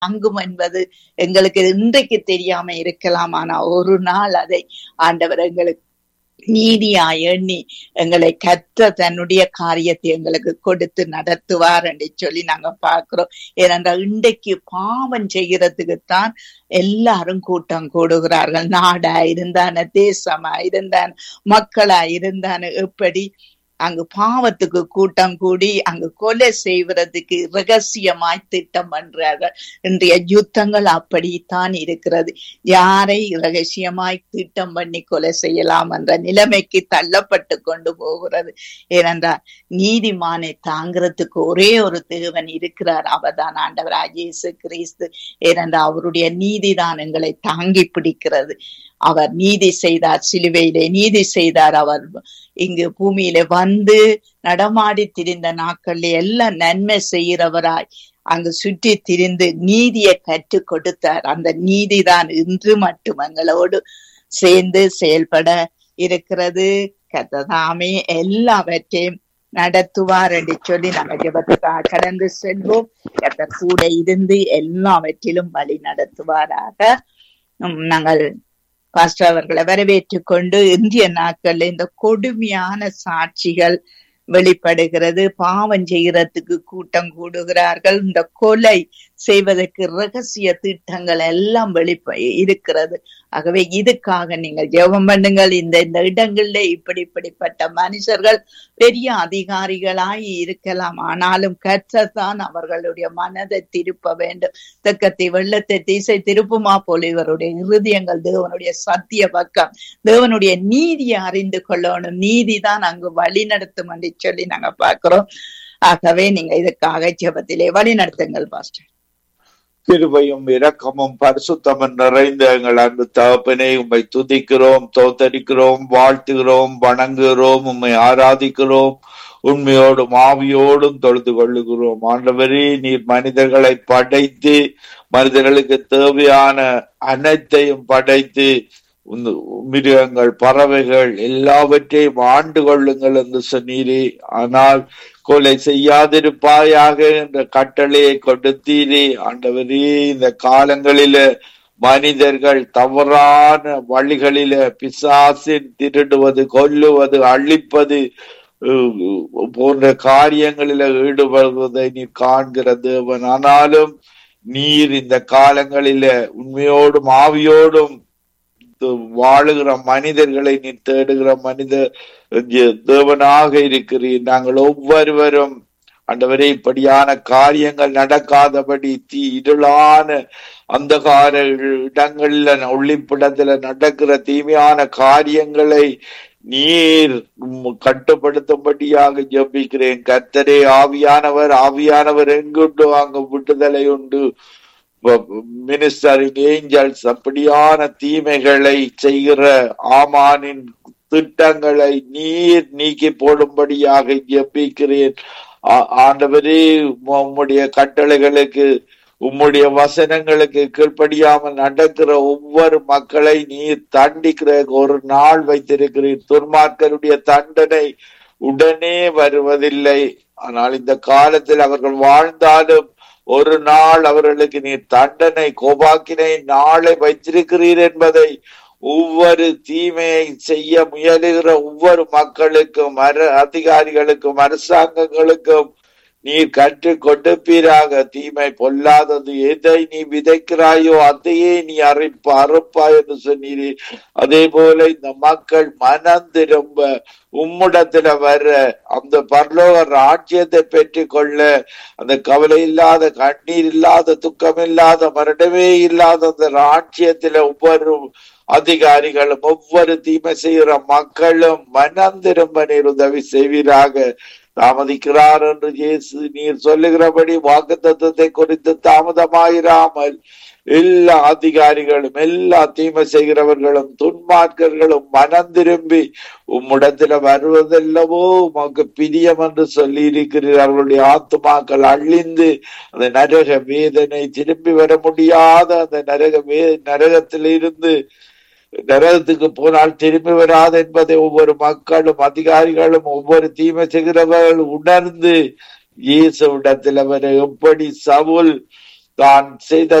தங்கும் என்பது எங்களுக்கு இன்றைக்கு தெரியாம இருக்கலாம் ஆனா ஒரு நாள் அதை ஆண்டவர் எங்களுக்கு நீதியாய் எண்ணி எங்களை கற்ற தன்னுடைய காரியத்தை எங்களுக்கு கொடுத்து நடத்துவார் என்று சொல்லி நாங்க பார்க்கிறோம் ஏனென்றால் இன்றைக்கு பாவம் செய்கிறதுக்குத்தான் எல்லாரும் கூட்டம் கூடுகிறார்கள் நாடா இருந்தான தேசமா இருந்தான் மக்களா இருந்தான எப்படி அங்கு பாவத்துக்கு கூட்டம் கூடி அங்கு கொலை செய்வதற்கு ரகசியமாய் திட்டம் பண்றார்கள் இன்றைய யுத்தங்கள் அப்படித்தான் இருக்கிறது யாரை ரகசியமாய் திட்டம் பண்ணி கொலை செய்யலாம் என்ற நிலைமைக்கு தள்ளப்பட்டு கொண்டு போகிறது ஏனென்றால் நீதிமானை தாங்கிறதுக்கு ஒரே ஒரு தேவன் இருக்கிறார் அவர்தான் ஆண்டவர் இயேசு கிறிஸ்து ஏனென்றால் அவருடைய நீதிதான் எங்களை தாங்கி பிடிக்கிறது அவர் நீதி செய்தார் சிலுவையிலே நீதி செய்தார் அவர் இங்கு பூமியில வந்து நடமாடி திரிந்த நாட்கள்ல எல்லாம் நன்மை செய்கிறவராய் அங்கு சுற்றி திரிந்து நீதியை கற்றுக் கொடுத்தார் அந்த நீதிதான் இன்று மட்டும் எங்களோடு சேர்ந்து செயல்பட இருக்கிறது கத்ததாமே எல்லாவற்றையும் நடத்துவார் என்று சொல்லி நாங்கள் ஜபத்துக்காக கடந்து செல்வோம் கத்தர் கூட இருந்து எல்லாவற்றிலும் வழி நடத்துவாராக நாங்கள் பாஸ்டர் அவர்களை வரவேற்றுக் கொண்டு இந்திய நாட்கள்ல இந்த கொடுமையான சாட்சிகள் வெளிப்படுகிறது பாவம் செய்கிறதுக்கு கூட்டம் கூடுகிறார்கள் இந்த கொலை செய்வதற்கு ரகசிய திட்டங்கள் எல்லாம் வெளிப்ப இருக்கிறது ஆகவே இதுக்காக நீங்கள் ஜெபம் பண்ணுங்கள் இந்த இந்த இடங்கள்ல இப்படி இப்படிப்பட்ட மனுஷர்கள் பெரிய அதிகாரிகளாய் இருக்கலாம் ஆனாலும் கற்றத்தான் அவர்களுடைய மனதை திருப்ப வேண்டும் தெக்கத்தை வெள்ளத்தை திசை திருப்புமா போல இவருடைய இருதயங்கள் தேவனுடைய சத்திய பக்கம் தேவனுடைய நீதியை அறிந்து கொள்ளணும் நீதி தான் அங்கு வழி நடத்தும் என்று சொல்லி நாங்க பாக்குறோம் ஆகவே நீங்க இதுக்காக ஜெபத்திலே வழி நடத்துங்கள் பாஸ்டர் கிருபையும் இரக்கமும் பரிசுத்தமும் நிறைந்த எங்கள் அன்பு தகப்பனே உம்மை துதிக்கிறோம் தோத்தரிக்கிறோம் வாழ்த்துகிறோம் வணங்குகிறோம் உம்மை ஆராதிக்கிறோம் உண்மையோடும் ஆவியோடும் தொழுது கொள்ளுகிறோம் ஆண்டவரே நீர் மனிதர்களை படைத்து மனிதர்களுக்கு தேவையான அனைத்தையும் படைத்து மிருகங்கள் பறவைகள் எல்லாவற்றையும் ஆண்டு கொள்ளுங்கள் என்று சொன்னீரே ஆனால் கொலை செய்யாதிருப்பாயாக என்ற கட்டளையை கொடுத்தீரே ஆண்டவரே இந்த காலங்களில மனிதர்கள் தவறான வழிகளில பிசாசின் திருடுவது கொல்லுவது அழிப்பது போன்ற காரியங்களில ஈடுபடுவதை நீ காண்கிற தேவன் ஆனாலும் நீர் இந்த காலங்களில உண்மையோடும் ஆவியோடும் வாழுகிற மனிதர்களை நீ தேடுகிற மனித தேவனாக இருக்கிறீர் நாங்கள் ஒவ்வொருவரும் அண்டவரே இப்படியான காரியங்கள் நடக்காதபடி தீ இருளான அந்தகார இடங்கள்ல ஒளிப்பிடத்துல நடக்கிற தீமையான காரியங்களை நீர் கட்டுப்படுத்தும்படியாக ஜபிக்கிறேன் கத்தரே ஆவியானவர் ஆவியானவர் எங்குண்டு அங்கு விடுதலை உண்டு மினிஸ்டரிங் ஏஞ்சல்ஸ் அப்படியான தீமைகளை செய்கிற ஆமானின் திட்டங்களை நீர் நீக்கி போடும்படியாக ஜெபிக்கிறேன் ஆண்டவரே உம்முடைய கட்டளைகளுக்கு உம்முடைய வசனங்களுக்கு கீழ்ப்படியாமல் நடக்கிற ஒவ்வொரு மக்களை நீர் தண்டிக்கிற ஒரு நாள் வைத்திருக்கிறீர் துர்மார்க்கருடைய தண்டனை உடனே வருவதில்லை ஆனால் இந்த காலத்தில் அவர்கள் வாழ்ந்தாலும் ஒரு நாள் அவர்களுக்கு நீர் தண்டனை கோபாக்கினை நாளை வைத்திருக்கிறீர் என்பதை ஒவ்வொரு தீமையை செய்ய முயலுகிற ஒவ்வொரு மக்களுக்கும் அர அதிகாரிகளுக்கும் அரசாங்கங்களுக்கும் நீர் கற்று கொடுப்பீராக தீமை பொல்லாதது எதை நீ விதைக்கிறாயோ அதையே நீ அறுப்ப அறுப்பாய் என்று சொன்னீரே அதே போல இந்த மக்கள் மனம் திரும்ப உம்மிடத்துல வர அந்த பரலோக ராஜ்யத்தை பெற்று கொள்ள அந்த கவலை இல்லாத கண்ணீர் இல்லாத துக்கம் இல்லாத மரணமே இல்லாத அந்த ராஜ்யத்துல ஒவ்வொரு அதிகாரிகளும் ஒவ்வொரு தீமை செய்கிற மக்களும் மனம் திரும்ப நீர் உதவி செய்வீராக தாமதிக்கிறார் என்று இயேசு நீர் சொல்லுகிறபடி வாக்கு தத்துவத்தை குறித்து தாமதமாயிராமல் எல்லா அதிகாரிகளும் எல்லா தீமை செய்கிறவர்களும் துன்மார்க்கர்களும் மனம் திரும்பி உம்மிடத்துல வருவதல்லவோ உமக்கு பிரியம் என்று சொல்லி இருக்கிறீர் அவர்களுடைய ஆத்துமாக்கள் அழிந்து அந்த நரக வேதனை திரும்பி வர முடியாத அந்த நரக வே நரகத்தில் இருந்து நரகத்துக்கு போனால் திரும்பி வராது என்பதை ஒவ்வொரு மக்களும் அதிகாரிகளும் ஒவ்வொரு தீமை செய்கிறவர்கள் உணர்ந்து இயேசுவிடத்தில் அவர் எப்படி சவுல் தான் செய்த